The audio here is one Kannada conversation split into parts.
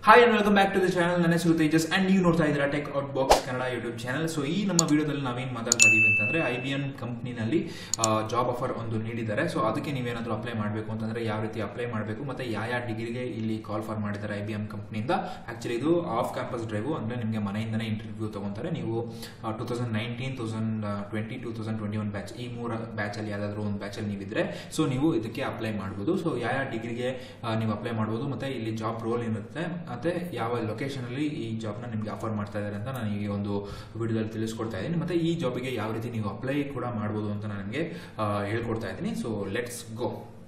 hi and welcome back to the channel ನನ್ನ ಹೆಸರು ತೇಜಸ್ ಅಂಡ್ ನೀವು ನೋಡ್ತಾ ಇದ್ದೀರಾ tech out box Kannada YouTube channel so ಈ ನಮ್ಮ ವಿಡಿಯೋದಲ್ಲಿ ನಾವೇನು ಮಾತಾಡ್ತಾ ಇದೀವಿ ಅಂತಂದ್ರೆ ಐ ಬಿ ಎನ್ ಕಂಪ್ನಿನಲ್ಲಿ ಜಾಬ್ ಆಫರ್ ಒಂದು ನೀಡಿದ್ದಾರೆ ಸೊ ಅದಕ್ಕೆ ನೀವೇನಾದರೂ ಅಪ್ಲೈ ಮಾಡಬೇಕು ಅಂತಂದ್ರೆ ಯಾವ ರೀತಿ ಅಪ್ಲೈ ಮಾಡಬೇಕು ಮತ್ತೆ ಯಾವ ಯಾವ ಡಿಗ್ರಿಗೆ ಇಲ್ಲಿ ಕಾಲ್ ಫಾರ್ ಮಾಡಿದ್ದಾರೆ ಐ ಬಿ ಎಂ ಕಂಪ್ನಿಯಿಂದ ಆಕ್ಚುಲಿ ಇದು ಆಫ್ ಕ್ಯಾಂಪಸ್ ಡ್ರೈವು ಅಂದ್ರೆ ನಿಮಗೆ ಮನೆಯಿಂದನೇ ಇಂಟರ್ವ್ಯೂ ತಗೊಂತಾರೆ ನೀವು two thousand nineteen thousand twenty two thousand twenty one batch ಈ ಮೂರು ಬ್ಯಾಚಲ್ಲಿ ಯಾವುದಾದ್ರೂ ಒಂದು ಬ್ಯಾಚಲ್ಲಿ ನೀವಿದ್ರೆ ಸೊ ನೀವು ಇದಕ್ಕೆ ಅಪ್ಲೈ ಮಾಡ್ಬೋದು ಸೊ ಯಾವ ಯಾವ ಡಿಗ್ರಿಗೆ ನೀವು ಅಪ್ಲೈ ಮಾಡ್ಬೋದು ಮತ್ತೆ ಇಲ್ಲಿ ಜಾಬ್ ರೋಲ್ ಇರುತ್ತೆ ಮತ್ತೆ ಯಾವ ಲೊಕೇಶನ್ ಅಲ್ಲಿ ಈ ಜಾಬ್ನ ನಿಮಗೆ ಆಫರ್ ಮಾಡ್ತಾ ಇದ್ದಾರೆ ಅಂತ ನಾನು ಈ ಒಂದು ವಿಡಿಯೋದಲ್ಲಿ ತಿಳಿಸ್ಕೊಡ್ತಾ ಇದ್ದೀನಿ ಮತ್ತೆ ಈ ಜಾಬಿಗೆ ಯಾವ ರೀತಿ ನೀವು ಅಪ್ಲೈ ಕೂಡ ಮಾಡ್ಬೋದು ಅಂತ ನಾನು ನಿಮಗೆ ಹೇಳ್ಕೊಡ್ತಾ ಇದ್ದೀನಿ so let's go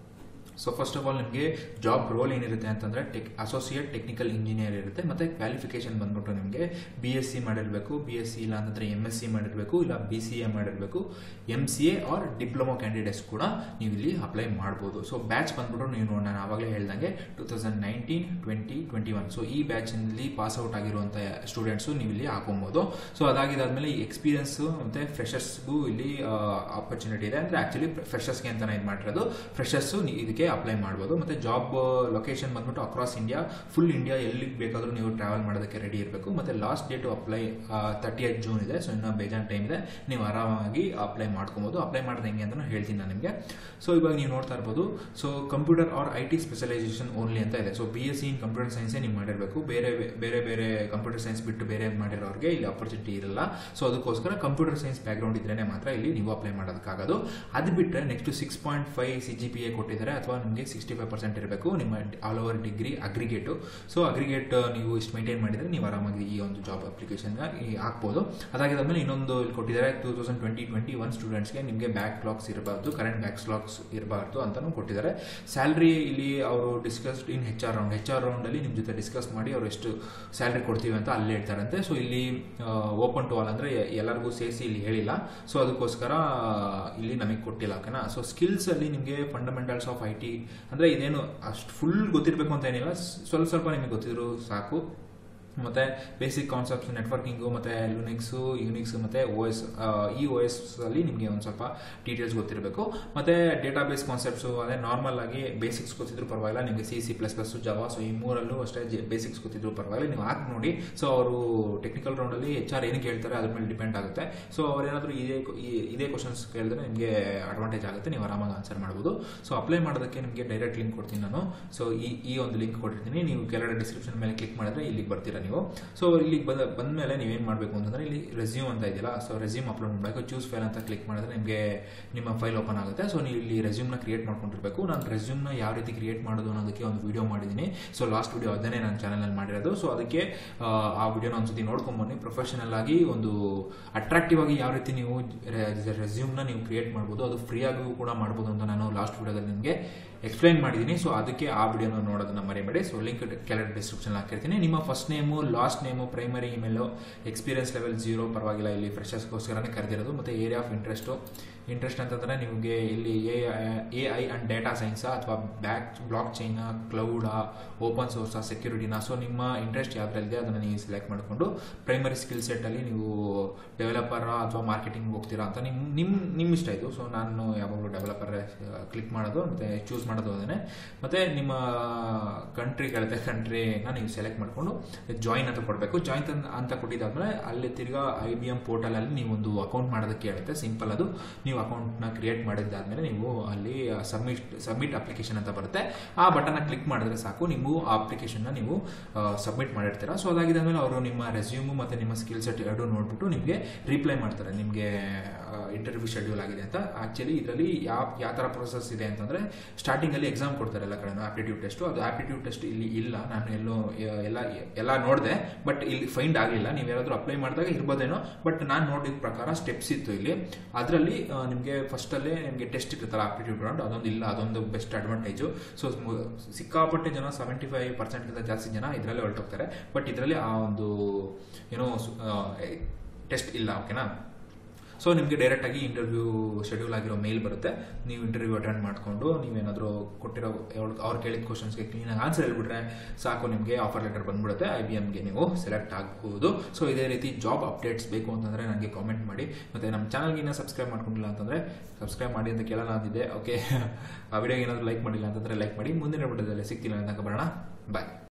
so first of all ನಿಮಗೆ ಜಾಬ್ ರೋಲ್ ಏನಿರುತ್ತೆ ಅಂತಂದ್ರೆ ಟೆಕ್ ಅಸೋಸಿಯೇಟ್ ಟೆಕ್ನಿಕಲ್ ಇಂಜಿನಿಯರ್ ಇರುತ್ತೆ ಮತ್ತೆ ಕ್ವಾಲಿಫಿಕೇಶನ್ ಬಂದ್ಬಿಟ್ಟು ನಿಮಗೆ ಬಿ ಎಸ್ ಸಿ ಮಾಡಿರಬೇಕು ಬಿ ಎಸ್ ಸಿ ಇಲ್ಲ ಅಂತಂದ್ರೆ ಎಮ್ ಎಸ್ ಸಿ ಮಾಡಿರಬೇಕು ಇಲ್ಲ ಬಿ ಸಿ ಎ ಮಾಡಿರಬೇಕು M C A or diploma candidates ಕೂಡ ನೀವು ಇಲ್ಲಿ ಅಪ್ಲೈ ಮಾಡ್ಬೋದು ಸೊ ಬ್ಯಾಚ್ ಬಂದ್ಬಿಟ್ಟು ನೀವು ನಾನು ಆವಾಗಲೇ ಹೇಳ್ದಂಗೆ two thousand nineteen twenty twenty one so ಈ ಬ್ಯಾಚ್ನಲ್ಲಿ ಪಾಸ್ ಔಟ್ ಆಗಿರುವಂಥ ಸ್ಟೂಡೆಂಟ್ಸು ನೀವು ಇಲ್ಲಿ ಹಾಕೊಬೋದು ಸೊ ಅದಾಗಿದ್ದಾದ್ಮೇಲೆ ಈ ಎಕ್ಸ್ಪೀರಿಯನ್ಸ್ ಮತ್ತೆ ಫ್ರೆಷರ್ಸ್ಗೂ ಇಲ್ಲಿ ಆಪರ್ಚುನಿಟಿ ಇದೆ ಅಂದ್ರೆ ಆಕ್ಚುಲಿ ಫ್ರೆಷರ್ಸ್ಗೆ ಅಂತಾನೆ ಇದು ಮಾಡಿರೋದು ಫ್ರೆಷರ್ಸು ಇದಕ್ಕೆ ಅಪ್ಲೈ ಮಾಡ್ಬೋದು ಮತ್ತೆ ಜಾಬ್ ಲೊಕೇಶನ್ ಬಂದ್ಬಿಟ್ಟು ಅಕ್ರಾಸ್ ಇಂಡಿಯಾ ಫುಲ್ ಇಂಡಿಯಾ ಎಲ್ಲಿ ಬೇಕಾದರೂ ನೀವು ಟ್ರಾವೆಲ್ ಮಾಡೋದಕ್ಕೆ ರೆಡಿ ಇರಬೇಕು ಮತ್ತೆ last date apply thirty eight June ಇದೆ ಸೊ ಇನ್ನೂ ಬೇಜಾನ್ ಟೈಮ್ ಇದೆ ನೀವು ಆರಾಮಾಗಿ ಅಪ್ಲೈ ಮಾಡ್ಕೊಬೋದು ಅಪ್ಲೈ ಮಾಡಿದ ಹೆಂಗೆ ಅಂತ ಹೇಳ್ತೀನಿ ನಾನು ನಿಮಗೆ ಸೊ ಇವಾಗ ನೀವು ನೋಡ್ತಾ ಇರ್ಬೋದು so computer or I T specialisation only ಅಂತ ಇದೆ so B S C in computer ಸೈನ್ಸೇ ನೀವು ಮಾಡಿರಬೇಕು ಬೇರೆ ಬೇರೆ ಬೇರೆ ಕಂಪ್ಯೂಟರ್ ಸೈನ್ಸ್ ಬಿಟ್ಟು ಬೇರೆ ಮಾಡಿರೋರಿಗೆ ಇಲ್ಲಿ ಆಪರ್ಚುನಿಟಿ ಇರಲ್ಲ ಸೊ ಅದಕ್ಕೋಸ್ಕರ ಕಂಪ್ಯೂಟರ್ ಸೈನ್ಸ್ ಬ್ಯಾಕ್ಗ್ರೌಂಡ್ ಇದ್ರೇನೆ ಮಾತ್ರ ಇಲ್ಲಿ ನೀವು ಅಪ್ಲೈ ಮಾಡೋದಕ್ಕಾಗೋದು ಅದು ಬಿಟ್ಟರೆ next six point five C G P A ಕೊಟ್ಟಿದ್ದಾರೆ ಅಥವಾ ನಿಮಗೆ ಸಿಕ್ಸ್ಟಿ ಫೈವ್ ಪರ್ಸೆಂಟ್ ಇರಬೇಕು ನಿಮ್ಮ all over degree aggregate so aggregate ನೀವು ಇಷ್ಟು ಮೇಂಟೈನ್ ಮಾಡಿದರೆ ನೀವು ಆರಾಮಾಗಿ ಈ ಒಂದು ಜಾಬ್ ಅಪ್ಲಿಕೇಶನ್ ಹಾಕ್ಬೋದು ಅದಾಗಿದ್ಮೇಲೆ ಇನ್ನೊಂದು ಇಲ್ಲಿ ಕೊಟ್ಟಿದ್ದಾರೆ two thousand twenty twenty one ಸ್ಟೂಡೆಂಟ್ಸ್ಗೆ ನಿಮಗೆ ಬ್ಯಾಕ್ ಲಾಕ್ಸ್ ಇರಬಾರ್ದು ಕರೆಂಟ್ ಬ್ಯಾಕ್ ಲಾಕ್ಸ್ ಇರಬಾರ್ದು ಅಂತಲೂ ಕೊಟ್ಟಿದ್ದಾರೆ ಸ್ಯಾಲ್ರಿ ಇಲ್ಲಿ ಅವರು discussed in H R round H R ರೌಂಡಲ್ಲಿ ನಿಮ್ಮ ಜೊತೆ ಡಿಸ್ಕಸ್ ಮಾಡಿ ಅವ್ರು ಎಷ್ಟು ಸ್ಯಾಲ್ರಿ ಕೊಡ್ತೀವಿ ಅಂತ ಅಲ್ಲಿ ಹೇಳ್ತಾರಂತೆ ಸೊ ಇಲ್ಲಿ ಓಪನ್ ಟು ಆಲ್ ಅಂದರೆ ಎಲ್ಲರಿಗೂ ಸೇರಿಸಿ ಇಲ್ಲಿ ಹೇಳಿಲ್ಲ ಸೊ ಅದಕ್ಕೋಸ್ಕರ ಇಲ್ಲಿ ನಮಗೆ ಕೊಟ್ಟಿಲ್ಲ ಓಕೆನಾ ಸೊ ಸ್ಕಿಲ್ಸ್ ಅಲ್ಲಿ ನಿಮಗೆ ಫಂಡಮೆಂಟಲ್ಸ್ ಆಫ್ ಐ ಟಿ ಅಂದರೆ ಇದೇನು ಅಷ್ಟು ಫುಲ್ ಗೊತ್ತಿರಬೇಕು ಅಂತ ಏನಿಲ್ಲ ಸ್ವಲ್ಪ ಸ್ವಲ್ಪ ನಿಮಗೆ ಗೊತ್ತಿದ್ರು ಸಾಕು ಮತ್ತೆ ಬೇಸಿಕ್ ಕಾನ್ಸೆಪ್ಟ್ಸ್ ನೆಟ್ವರ್ಕಿಂಗು ಮತ್ತೆ ಲುನಿಕ್ಸು ಯುನಿಕ್ಸ್ ಮತ್ತೆ ಓ ಎಸ್ ಈ ಓ ಎಸ್ ಅಲ್ಲಿ ನಿಮಗೆ ಒಂದು ಸ್ವಲ್ಪ ಡೀಟೇಲ್ಸ್ ಗೊತ್ತಿರಬೇಕು ಮತ್ತೆ ಡೇಟಾಬೇಸ್ ಕಾನ್ಸೆಪ್ಟ್ಸು ಅದೇ ನಾರ್ಮಲ್ ಆಗಿ ಬೇಸಿಕ್ಸ್ ಗೊತ್ತಿದ್ರು ಪರವಾಗಿಲ್ಲ ನಿಮಗೆ C C plus plus Java so ಈ ಮೂರಲ್ಲೂ ಅಷ್ಟೇ ಬೇಸಿಕ್ಸ್ ಗೊತ್ತಿದ್ರು ಪರವಾಗಿಲ್ಲ ನೀವು ಹಾಕಿ ನೋಡಿ ಸೊ ಅವರು ಟೆಕ್ನಿಕಲ್ ರೌಂಡಲ್ಲಿ ಎಚ್ ಆರ್ ಏನಕ್ಕೆ ಹೇಳ್ತಾರೆ ಅದ್ರ ಮೇಲೆ ಡಿಪೆಂಡ್ ಆಗುತ್ತೆ ಸೊ ಅವ್ರೇನಾದರೂ ಇದೇ ಇದೇ ಕ್ವಶನ್ಸ್ ಕೇಳಿದ್ರೆ ನಿಮಗೆ ಅಡ್ವಾಂಟೇಜ್ ಆಗುತ್ತೆ ನೀವು ಆರಾಮಾಗಿ ಆನ್ಸರ್ ಮಾಡ್ಬೋದು ಸೊ ಅಪ್ಲೈ ಮಾಡೋದಕ್ಕೆ ನಿಮಗೆ ಡೈರೆಕ್ಟ್ ಲಿಂಕ್ ಕೊಡ್ತೀನಿ ನಾನು ಸೊ ಈ ಈ ಒಂದು ಲಿಂಕ್ ಕೊಟ್ಟಿರ್ತೀನಿ ನೀವು ಕೆಳಗಡೆ ಡಿಸ್ಕ್ರಿಪ್ಷನ್ ಮೇಲೆ ಕ್ಲಿಕ್ ಮಾಡಿದ್ರೆ ಇಲ್ಲಿಗೆ ಬರ್ತೀರಾ ನೀವು ಸೊ ಇಲ್ಲಿಗೆ ಬಂದ ಬಂದಮೇಲೆ ನೀವೇನು ಮಾಡಬೇಕು ಅಂತಂದ್ರೆ ಇಲ್ಲಿ ರೆಸ್ಯೂಮ್ ಅಂತ ಇದೆಯಲ್ಲ ಸೊ ರೆಸ್ಯೂಮ್ ಅಪ್ಲೋಡ್ ಮಾಡಬೇಕು ಚೂಸ್ ಫೈಲ್ ಅಂತ ಕ್ಲಿಕ್ ಮಾಡಿದ್ರೆ ನಿಮಗೆ ನಿಮ್ಮ ಫೈಲ್ ಓಪನ್ ಆಗುತ್ತೆ ಸೊ ನೀವು ಇಲ್ಲಿ ರೆಸ್ಯೂಮ್ನ ಕ್ರಿಯೇಟ್ ಮಾಡ್ಕೊಂಡಿರ್ಬೇಕು ನಾನು ರೆಸ್ಯೂಮ್ನ ಯಾವ ರೀತಿ ಕ್ರಿಯೇಟ್ ಮಾಡೋದು ಅನ್ನೋದಕ್ಕೆ ಒಂದು ವಿಡಿಯೋ ಮಾಡಿದ್ದೀನಿ ಸೊ ಲಾಸ್ಟ್ ವಿಡಿಯೋ ಅದನ್ನೇ ನನ್ನ ಚಾನಲಲ್ಲಿ ಮಾಡಿರೋದು ಸೊ ಅದಕ್ಕೆ ಆ ವಿಡಿಯೋನ ಒಂದ್ಸತಿ ನೋಡ್ಕೊಂಬನ್ನಿ ಪ್ರೊಫೆಷನಲ್ ಆಗಿ ಒಂದು ಅಟ್ರಾಕ್ಟಿವ್ ಆಗಿ ಯಾವ ರೀತಿ ನೀವು ರೆಸ್ಯೂಮ್ನ ನೀವು ಕ್ರಿಯೇಟ್ ಮಾಡ್ಬೋದು ಅದು ಫ್ರೀ ಆಗಿಯೂ ಕೂಡ ಮಾಡ್ಬೋದು ಅಂತ ನಾನು ಲಾಸ್ಟ್ ವಿಡಿಯೋದಲ್ಲಿ ನಿಮಗೆ ಎಕ್ಸ್ಪ್ಲೈನ್ ಮಾಡಿದ್ದೀನಿ ಸೊ ಅದಕ್ಕೆ ಆ ವಿಡಿಯೋನ ನೋಡೋದನ್ನ ಮರಿಬೇಡಿ ಸೊ ಲಿಂಕ್ ಕೆಳಗಡೆ ಡಿಸ್ಕ್ರಿಪ್ಷನ್ ಹಾಕಿರ್ತೀನಿ ನಿಮ್ಮ first name last name primary email experience level zero ಪರವಾಗಿಲ್ಲ ಇಲ್ಲಿ ಫ್ರೆಶರ್ಸ್ಗೋಸ್ಕರನೇ ಕರೆದಿರೋದು ಮತ್ತು ಏರಿಯಾ ಆಫ್ ಇಂಟ್ರೆಸ್ಟು ಇಂಟ್ರೆಸ್ಟ್ ಅಂತಂದರೆ ನಿಮಗೆ ಇಲ್ಲಿ A A I and data ಸೈನ್ಸಾ ಅಥವಾ ಬ್ಯಾಕ್ ಬ್ಲಾಕ್ ಚೈನಾ ಕ್ಲೌಡಾ ಓಪನ್ ಸೋರ್ಸಾ ಸೆಕ್ಯೂರಿಟಿನ ಸೊ ನಿಮ್ಮ ಇಂಟ್ರೆಸ್ಟ್ ಯಾವುದ್ರಲ್ಲಿದೆ ಅದನ್ನು ನೀವು ಸೆಲೆಕ್ಟ್ ಮಾಡಿಕೊಂಡು ಪ್ರೈಮರಿ ಸ್ಕಿಲ್ ಸೆಟ್ಟಲ್ಲಿ ನೀವು ಡೆವಲಪರ್ ಅಥವಾ ಮಾರ್ಕೆಟಿಂಗ್ ಹೋಗ್ತೀರಾ ಅಂತ ನಿಮ್ಮ ನಿಮ್ಮ ನಿಮ್ಮ ಇಷ್ಟ ಇದು ಸೊ ನಾನು ಯಾವಾಗಲೂ ಡೆವಲಪರ್ ಕ್ಲಿಕ್ ಮಾಡೋದು ಮತ್ತು ಚೂಸ್ ಮಾಡೋದು ಅದನ್ನೇ ಮತ್ತು ನಿಮ್ಮ ಕಂಟ್ರಿ ಕೇಳುತ್ತೆ ಕಂಟ್ರಿನ ನೀವು ಸೆಲೆಕ್ಟ್ ಮಾಡಿಕೊಂಡು ಜಾಯಿನ್ ಅಂತ ಕೊಡಬೇಕು ಜಾಯಿನ್ ಅಂತ ಕೊಟ್ಟಿದ್ದಾದ್ಮೇಲೆ ಅಲ್ಲಿ ತಿರ್ಗಾ ಐ ಬಿ ಎಂ ಪೋರ್ಟಲಲ್ಲಿ ನೀವು ಒಂದು ಅಕೌಂಟ್ ಮಾಡೋದಕ್ಕೆ ಹೇಳುತ್ತೆ ಸಿಂಪಲ್ ಅದು ನೀವು ಅಕೌಂಟ್ನ ಕ್ರಿಯೇಟ್ ಮಾಡಿದ್ದಾದ್ಮೇಲೆ ನೀವು ಅಲ್ಲಿ ಸಬ್ಮಿಟ್ ಸಬ್ಮಿಟ್ ಅಪ್ಲಿಕೇಶನ್ ಅಂತ ಬರುತ್ತೆ ಆ ಬಟನ್ನ ಕ್ಲಿಕ್ ಮಾಡಿದ್ರೆ ಸಾಕು ನೀವು ಆ ಅಪ್ಲಿಕೇಶನ್ನ ನೀವು ಸಬ್ಮಿಟ್ ಮಾಡಿರ್ತೀರಾ ಸೊ ಅದಾಗಿದ್ದಾದ್ಮೇಲೆ ಅವರು ನಿಮ್ಮ ರೆಸ್ಯೂಮು ಮತ್ತು ನಿಮ್ಮ ಸ್ಕಿಲ್ ಸೆಟ್ ಎರಡು ನೋಡ್ಬಿಟ್ಟು ನಿಮಗೆ ರಿಪ್ಲೈ ಮಾಡ್ತಾರೆ ನಿಮಗೆ ಇಂಟರ್ವ್ಯೂ ಶೆಡ್ಯೂಲ್ ಆಗಿದೆ ಅಂತ ಆ್ಯಕ್ಚುಲಿ ಇದರಲ್ಲಿ ಯಾವ ಯಾವ ಥರ ಪ್ರೊಸೆಸ್ ಇದೆ ಅಂತಂದರೆ ಸ್ಟಾರ್ಟಿಂಗಲ್ಲಿ ಎಕ್ಸಾಮ್ ಕೊಡ್ತಾರೆ ಎಲ್ಲ ಕಡೆ ಆಪ್ಟಿಟ್ಯೂಡ್ ಟೆಸ್ಟು ಅದು ಆಪ್ಟಿಟ್ಯೂಡ್ ಟೆಸ್ಟ್ ಇಲ್ಲಿ ಇಲ್ಲ ನಾನು ಎಲ್ಲೋ ಎಲ್ಲ ಎಲ್ಲ ನೋಡಿದೆ ಬಟ್ ಇಲ್ಲಿ ಫೈಂಡ್ ಆಗಲಿಲ್ಲ ನೀವು ಯಾರಾದರೂ ಅಪ್ಲೈ ಮಾಡಿದಾಗ ಇರ್ಬೋದೇನೋ ಬಟ್ ನಾನು ನೋಡಿದ ಪ್ರಕಾರ ಸ್ಟೆಪ್ಸ್ ಇತ್ತು ಇಲ್ಲಿ ಅದರಲ್ಲಿ ನಿಮಗೆ ಫಸ್ಟಲ್ಲೇ ನಿಮಗೆ ಟೆಸ್ಟ್ ಇರುತ್ತಲ್ಲ ಆಪ್ಟಿಟ್ಯೂಡ್ ರೌಂಡ್ ಅದೊಂದು ಇಲ್ಲ ಅದೊಂದು ಬೆಸ್ಟ್ ಅಡ್ವಾಂಟೇಜು ಸೊ ಸಿಕ್ಕಾಪಟ್ಟೆ ಜನ ಸೆವೆಂಟಿ ಫೈವ್ ಪರ್ಸೆಂಟ್ಗಿಂತ ಜಾಸ್ತಿ ಜನ ಇದರಲ್ಲೇ ಹೊರಟೋಗ್ತಾರೆ ಬಟ್ ಇದರಲ್ಲಿ ಆ ಒಂದು ಏನೋ ಟೆಸ್ಟ್ ಇಲ್ಲ ಓಕೆನಾ ಸೊ ನಿಮಗೆ ಡೈರೆಕ್ಟಾಗಿ ಇಂಟರ್ವ್ಯೂ ಶೆಡ್ಯೂಲ್ ಆಗಿರೋ ಮೇಲ್ ಬರುತ್ತೆ ನೀವು ಇಂಟರ್ವ್ಯೂ ಅಟೆಂಡ್ ಮಾಡಿಕೊಂಡು ನೀವೇನಾದರೂ ಕೊಟ್ಟಿರೋ ಅವ್ರು ಕೇಳಿದ ಕ್ವಶನ್ಸ್ಗೆ ಕ್ಲೀನಾಗಿ ಆನ್ಸರ್ ಹೇಳ್ಬಿಟ್ರೆ ಸಾಕು ನಿಮಗೆ ಆಫರ್ ಲೆಟರ್ ಬಂದ್ಬಿಡುತ್ತೆ ಐ ಬಿ ಎಮ್ಗೆ ನೀವು ಸೆಲೆಕ್ಟ್ ಆಗಬಹುದು ಸೊ ಇದೇ ರೀತಿ ಜಾಬ್ ಅಪ್ಡೇಟ್ಸ್ ಬೇಕು ಅಂತಂದರೆ ನನಗೆ ಕಾಮೆಂಟ್ ಮಾಡಿ ಮತ್ತು ನಮ್ಮ ಚಾನಲ್ಗೆ ಇನ್ನೂ ಸಬ್ಸ್ಕ್ರೈಬ್ ಮಾಡ್ಕೊಂಡಿಲ್ಲ ಅಂತಂದರೆ ಸಬ್ಸ್ಕ್ರೈಬ್ ಮಾಡಿ ಅಂತ ಕೇಳೋಣ ಅಂದಿದ್ದೆ ಓಕೆ ಆ ವಿಡಿಯೋಗೆ ಏನಾದರೂ ಲೈಕ್ ಮಾಡಿಲ್ಲ ಅಂತಂದರೆ ಲೈಕ್ ಮಾಡಿ ಮುಂದಿನ ವಿಡಿಯೋದಲ್ಲಿ ಸಿಗ್ತಿಲ್ಲ ಅಂತ ಬರೋಣ ಬಾಯ್